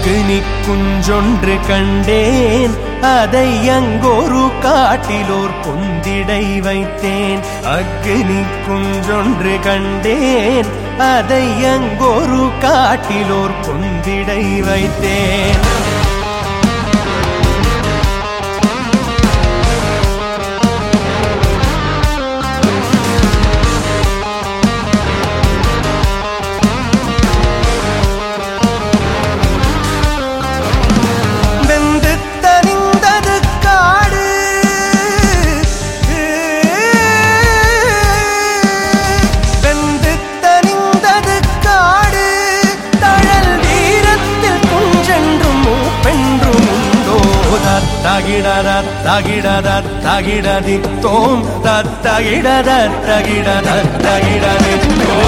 அக்னி குஞ்சொன்று கண்டேன் அதை அங்கொரு காட்டிலோர் பொந்திடை வைத்தேன் அக்னி குஞ்சொன்று கண்டேன் அதை அங்கொரு காட்டிலோர் பொந்திடை வைத்தேன் வெந்து தனிந்தது காடு வெந்து தனிந்தது காடு தழல் வீரத்தில் குஞ்சென்றும் மூப்பென்றும் உண்டோ தத்தகிடத தகிடத தகிடதி தோம் தத்தகிடத தகிடத தகிடதி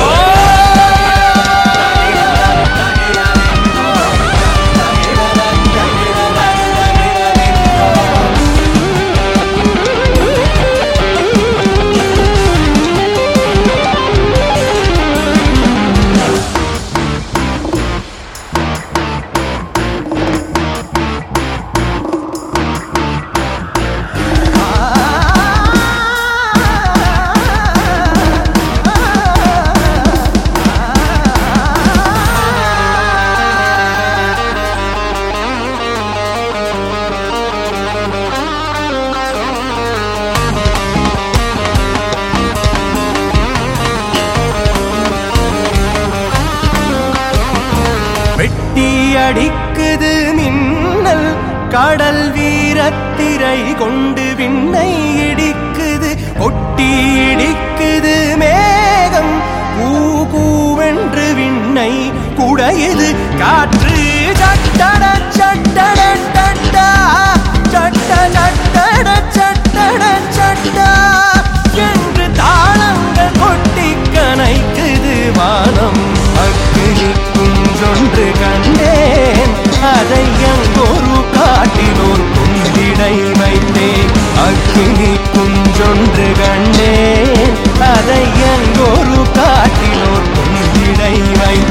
வெட்டி அடிக்குது மின்னல் கடல் வீரத்திரை கொண்டு விண்ணை இடிக்குது கொட்டி இடிக்குது மேகம் கூ கூவென்று விண்ணை குடையுது காற்று சட்டட சட்டட சட்டா சட்ட சட்டட சட்டட சட்டா என்று தாளங்கள் கொட்டி கனைக்குது வானம் அக்கினி குஞ்சொன்று கண்டேன் அதை அங்கொரு காட்டிலோர் குந்திடை வைத்தேன் அக்கினி குஞ்சொன்று கண்டேன் அதை அங்கொரு காட்டிலோர் குந்திடை வைத்தேன்